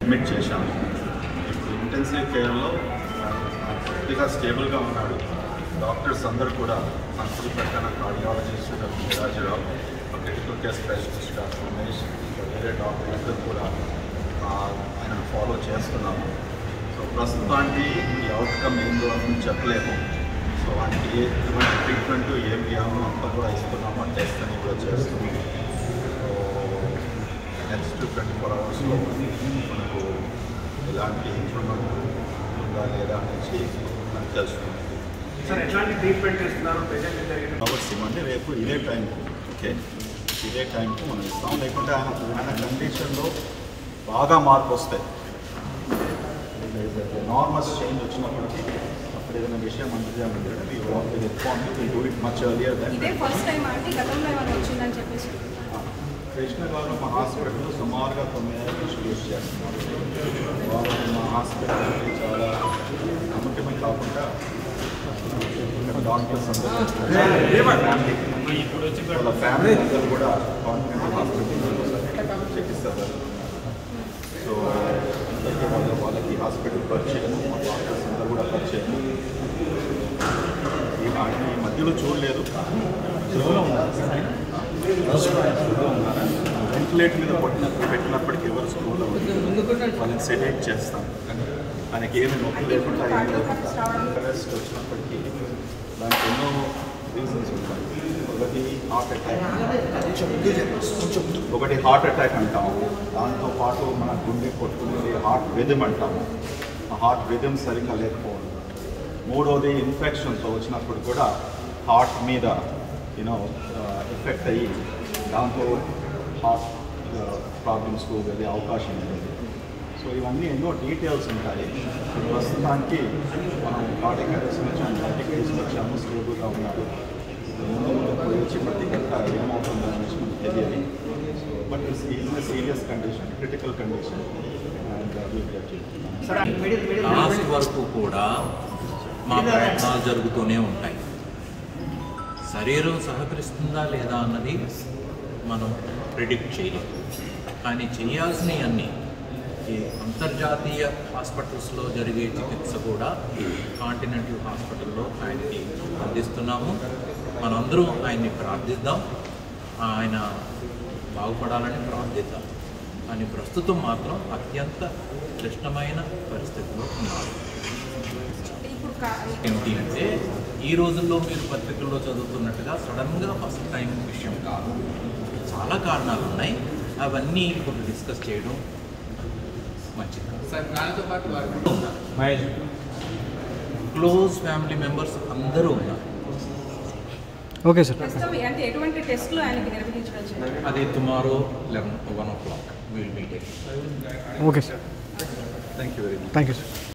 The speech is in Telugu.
అడ్మిట్ చేశాము ఇప్పుడు ఇంటెన్సివ్ కేర్లో పూర్తిగా స్టేబుల్గా ఉన్నాడు డాక్టర్స్ అందరూ కూడా మనసులు పెట్టిన cardiologist doctor Nirajarao critical care specialist doctor Umesh ఇంకా వేరే డాక్టర్ ఇద్దరు కూడా ఆ, ఆయనను ఫాలో చేస్తున్నాము సో ప్రస్తుతానికి ఈ అవుట్కమ్ ఏందో అని చెప్పలేము సో ఆయనకి ఏ ఎటువంటి ట్రీట్మెంట్ ఏం చేయాలో అంతా కూడా ఇస్తున్నాము ఆ టెస్ట్ అని కూడా చేస్తున్నాము సో నెక్స్ట్ ట్వంటీ ఫోర్ అవర్స్లో మనకు ఎలాంటి ఇంప్రూవ్మెంట్ ఉందా లేదా అనేసి మనకు తెలుస్తుంది సార్ ఎట్లాంటి ట్రీట్మెంట్ ఇస్తున్నారు ప్రజెంట్ జరిగిన అవర్స్ ఇవ్వండి రేపు ఇదే టైంకు ఓకే ఇదే టైంకు మనం ఇస్తాం లేకుంటే ఆయన ఆయన కండిషన్లో బాగా మార్పు వస్తాయి నార్మల్ చేంజ్ వచ్చినప్పటికీ అప్పుడు ఏదైనా విషయం అందజేయాలంటే we want to inform you we do it much earlier then ఇదే ఫస్ట్ టైం అంటే గతంలో ఏమైనా వచ్చిందని చెప్పేసి కృష్ణ గారు మా హాస్పిటల్లో సుమారుగా తొమ్మిది ఏళ్ళ నుంచి యూజ్ చేస్తున్నారు వాళ్ళు మా హాస్పిటల్కి చాలా నమ్మకమే కాకుండా ఇక్కడ డాక్టర్స్ అందరూ ఫ్యామిలీ వాళ్ళ ఫ్యామిలీ అందరూ కూడా కాన్ఫిడెంట్ హాస్పిటల్ చికిత్స సో అందరికీ వాళ్ళ వాళ్ళకి హాస్పిటల్ పరిచయం మా డాక్టర్స్ అందరూ కూడా పరిచయం ఈ ఈ మధ్యలో చూడలేదు చెవులో ఉన్నారు వెంటిలేటర్ మీద పట్టిన పెట్టినప్పటికీ ఎవరు స్కూల్లో వాళ్ళని సెడేట్ చేస్తాం ఆయనకి ఏమి నొప్పి లేకుండా ఏమి లేకుండా అరెస్ట్ వచ్చినప్పటికీ దానికి ఎన్నో రీజన్స్ ఉంటాయి ఒకటి హార్ట్ అటాక్ ఒకటి హార్ట్ అటాక్ అంటాము దాంతో పాటు మన గుండె కొట్టుకునేది హార్ట్ రిథమ్ అంటాము ఆ హార్ట్ రిథమ్ సరిగ్గా లేకపోవడం మూడోది ఇన్ఫెక్షన్తో వచ్చినప్పుడు కూడా హార్ట్ మీద యూనో ఎఫెక్ట్ అయ్యి దాంతో హార్ట్ ప్రాబ్లమ్స్కు వెళ్ళే అవకాశం ఉంటుంది సో ఇవన్నీ ఎన్నో డీటెయిల్స్ ఉంటాయి ప్రస్తుతానికి మనం కార్డిక్ అరెస్ట్ నుంచి బయటికి తీసుకొచ్చాము స్టేబుల్గా ఉన్నారు ముందు ముందు పోయి వచ్చి ప్రతి గంట ఏమవుతుందో అనేసి మనకు తెలియదు so but it's is serious condition critical condition and last వరకు కూడా మా ప్రయత్నాలు జరుగుతూనే ఉంటాయి శరీరం సహకరిస్తుందా లేదా అన్నది మనం ప్రిడిక్ట్ చేయలేము కానీ చేయాల్సినవన్నీ ఈ అంతర్జాతీయ హాస్పిటల్స్లో జరిగే చికిత్స కూడా కాంటినెంటల్ హాస్పిటల్లో ఆయనకి అందిస్తున్నాము మనందరం ఆయన్ని ప్రార్థిద్దాం ఆయన బాగుపడాలని ప్రార్థిద్దాం కానీ ప్రస్తుతం మాత్రం అత్యంత క్లిష్టమైన పరిస్థితిలో ఉన్నారు ఇప్పుడు కా- ఏమిటి అంటే ఈ రోజుల్లో మీరు పత్రికల్లో చదువుతున్నట్టుగా సడన్గా ఫస్ట్ టైం విషయం కాదు చాలా కారణాలు ఉన్నాయి అవన్నీ ఇప్పుడు డిస్కస్ చేయడం మంచిది కాదు. సార్ నాతో పాటు వారు ఉన్నారు క్లోజ్ ఫ్యామిలీ మెంబర్స్ అందరూ ఉన్నారు ఓకే సార్ ప్రస్తుతం అంటే ఎటువంటి టెస్టులు ఆయనకి నిర్వహించడం అది tomorrow eleven one o'clock will meet okay sir thank you very much thank you sir